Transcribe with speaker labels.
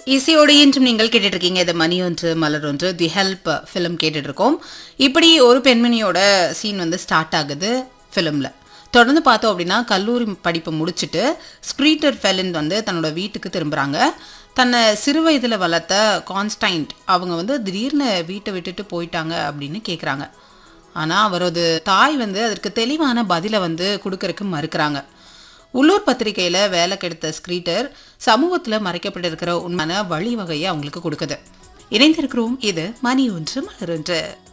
Speaker 1: இசையோடு இன்றும் நீங்கள் கேட்டுட்டு இருக்கீங்க இது மணி ஒன்று மலர் ஒன்று தி ஹெல்ப் ஃபிலிம் கேட்டுட்டு இருக்கோம் இப்படி ஒரு பெண்மணியோட சீன் வந்து ஸ்டார்ட் ஆகுது ஃபிலிமில் தொடர்ந்து பார்த்தோம் அப்படின்னா கல்லூரி படிப்பை முடிச்சுட்டு ஸ்க்ரீட்டர் ஃபெலின் வந்து தன்னோட வீட்டுக்கு திரும்புகிறாங்க தன்னை சிறு வயதில் வளர்த்த கான்ஸ்டைன்ட் அவங்க வந்து திடீர்னு வீட்டை விட்டுட்டு போயிட்டாங்க அப்படின்னு கேட்குறாங்க ஆனால் அவரது தாய் வந்து அதற்கு தெளிவான பதிலை வந்து கொடுக்கறதுக்கு மறுக்கிறாங்க உள்ளூர் பத்திரிகையில் வேலை கெடுத்த ஸ்க்ரீட்டர் சமூகத்தில் மறைக்கப்பட்டிருக்கிற உண்மையான வழிவகையை அவங்களுக்கு கொடுக்குது இணைந்திருக்கிறோம் இது மணி ஒன்று மலர் ஒன்று